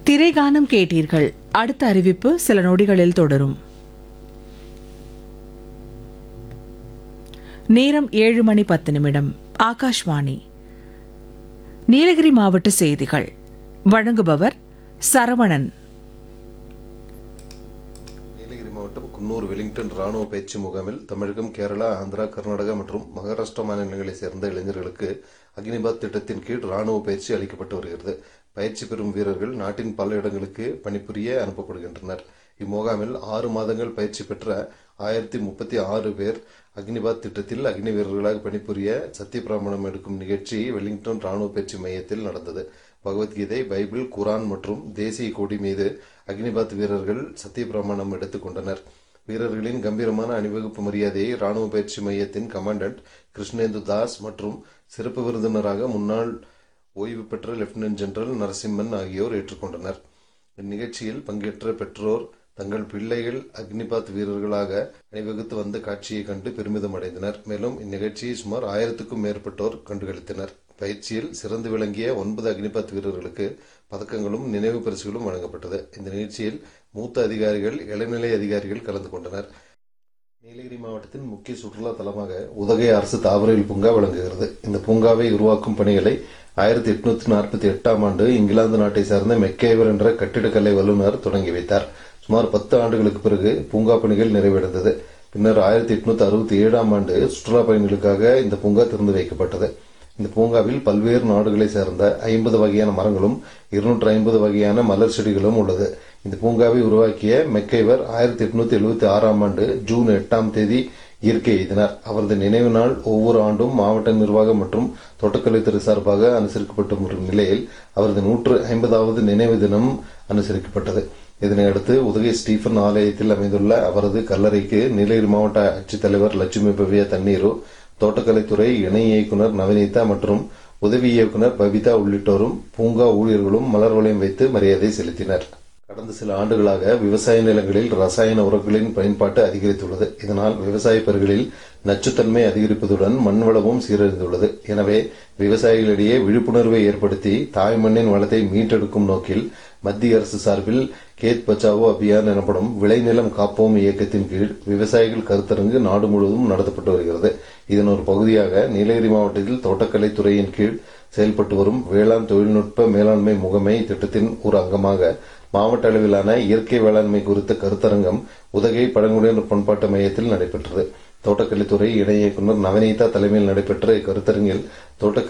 திரைகானம் கேட்டீர்கள் அடுத்த அறிவிப்பு சில நொடிகளில் தொடரும் நேரம் ஏழு மணி பத்து நிமிடம் ஆகாஷ்வாணி நீலகிரி மாவட்ட செய்திகள் வழங்குபவர் சரவணன் நீலகிரி மாவட்டம் குன்னூர் வெலிங்டன் ராணுவ பயிற்சி முகாமில் தமிழகம் கேரளா ஆந்திரா கர்நாடகா மற்றும் மகாராஷ்டிரா மாநிலங்களைச் சேர்ந்த இளைஞர்களுக்கு அக்னிபாத் திட்டத்தின் கீழ் ராணுவ பயிற்சி அளிக்கப்பட்டு வருகிறது பயிற்சி பெறும் வீரர்கள் நாட்டின் பல இடங்களுக்கு பணிபுரிய அனுப்பப்படுகின்றனர் இம்முகாமில் ஆறு மாதங்கள் பயிற்சி பெற்ற ஆயிரத்தி முப்பத்தி ஆறு பேர் அக்னிபாத் திட்டத்தில் அக்னி வீரர்களாக பணிபுரிய சத்தியப்பிரமாணம் எடுக்கும் நிகழ்ச்சி வெலிங்டன் ராணுவ பயிற்சி மையத்தில் நடந்தது பகவத்கீதை பைபிள் குரான் மற்றும் தேசிய கொடி மீது அக்னிபாத் வீரர்கள் சத்தியப்பிரமாணம் எடுத்துக் கொண்டனர் வீரர்களின் கம்பீரமான அணிவகுப்பு மரியாதையை ராணுவ பயிற்சி மையத்தின் கமாண்டன்ட் கிருஷ்ணேந்து தாஸ் மற்றும் சிறப்பு விருந்தினராக முன்னாள் ஓய்வு பெற்ற லெப்டினன்ட் ஜெனரல் நரசிம்மன் ஆகியோர் ஏற்றுக்கொண்டனர் இந்நிகழ்ச்சியில் பங்கேற்ற பெற்றோர் தங்கள் பிள்ளைகள் அக்னிபாத் வீரர்களாக அணிவகுத்து வந்த காட்சியை கண்டு பெருமிதம் அடைந்தனர் மேலும் இந்நிகழ்ச்சியை சுமார் ஆயிரத்துக்கும் மேற்பட்டோர் கண்டுகளித்தனர் பயிற்சியில் சிறந்து விளங்கிய ஒன்பது அக்னிபாத் வீரர்களுக்கு பதக்கங்களும் நினைவு பரிசுகளும் வழங்கப்பட்டது இந்த நிகழ்ச்சியில் மூத்த அதிகாரிகள் இளநிலை அதிகாரிகள் கலந்து கொண்டனர் நீலகிரி மாவட்டத்தின் முக்கிய சுற்றுலா தலமாக உதகை அரசு தாவரவியல் பூங்கா விளங்குகிறது இந்த பூங்காவை உருவாக்கும் பணிகளை ஆயிரத்தி எட்நூத்தி நாற்பத்தி எட்டாம் ஆண்டு இங்கிலாந்து நாட்டை சார்ந்த மெக்கேவர் என்ற கட்டிடக்கலை வல்லுநர் தொடங்கி வைத்தார் சுமார் பத்து ஆண்டுகளுக்கு பிறகு பூங்கா பணிகள் நிறைவடைந்தது பின்னர் ஆயிரத்தி எட்நூத்தி அறுபத்தி ஏழாம் ஆண்டு சுற்றுலா பயணிகளுக்காக இந்த பூங்கா திறந்து வைக்கப்பட்டது இந்த பூங்காவில் பல்வேறு நாடுகளை சேர்ந்த ஐம்பது வகையான மரங்களும் இருநூற்று ஐம்பது வகையான மலர் செடிகளும் உள்ளது இந்த பூங்காவை உருவாக்கிய மெக்கைவர் ஆயிரத்தி எட்நூத்தி எழுபத்தி ஆறாம் ஆண்டு ஜூன் எட்டாம் தேதி இயற்கை எய்தினார் அவரது நினைவு நாள் ஒவ்வொரு ஆண்டும் மாவட்ட நிர்வாகம் மற்றும் தோட்டக்கலைத்துறை சார்பாக அனுசரிக்கப்பட்டு வரும் நிலையில் அவரது நூற்று ஐம்பதாவது நினைவு தினம் அனுசரிக்கப்பட்டது இதனையடுத்து உதகை ஸ்டீபன் ஆலயத்தில் அமைந்துள்ள அவரது கல்லறைக்கு நீலகிரி மாவட்ட ஆட்சித்தலைவர் லட்சுமி பவ்யா தண்ணீரு தோட்டக்கலைத்துறை இணை இயக்குநர் நவநீதா மற்றும் உதவி இயக்குநர் பபிதா உள்ளிட்டோரும் பூங்கா ஊழியர்களும் மலர் வளையம் வைத்து மரியாதை செலுத்தினர் கடந்த சில ஆண்டுகளாக விவசாய நிலங்களில் ரசாயன உரங்களின் பயன்பாட்டு அதிகரித்துள்ளது இதனால் விவசாய பயிர்களில் நச்சுத்தன்மை அதிகரிப்பதுடன் மண் வளமும் சீரழிந்துள்ளது எனவே விவசாயிகளிடையே விழிப்புணர்வை ஏற்படுத்தி தாய் மண்ணின் வளத்தை மீட்டெடுக்கும் நோக்கில் மத்திய அரசு சார்பில் கேத் பச்சாவோ அபியான் எனப்படும் விளைநிலம் காப்போம் இயக்கத்தின் கீழ் விவசாயிகள் கருத்தரங்கு நாடு முழுவதும் நடத்தப்பட்டு வருகிறது இதன் ஒரு பகுதியாக நீலகிரி மாவட்டத்தில் தோட்டக்கலை துறையின் கீழ் செயல்பட்டு வரும் வேளாண் தொழில்நுட்ப மேலாண்மை முகமை திட்டத்தின் ஒரு அங்கமாக மாவட்ட அளவிலான இயற்கை வேளாண்மை குறித்த கருத்தரங்கம் உதகை பழங்குடியினர் பண்பாட்டு மையத்தில் நடைபெற்றது தோட்டக்கலைத்துறை இணை இயக்குநர் நவநீதா தலைமையில் நடைபெற்ற இக்கருத்தரங்கில் தோட்டக்கலை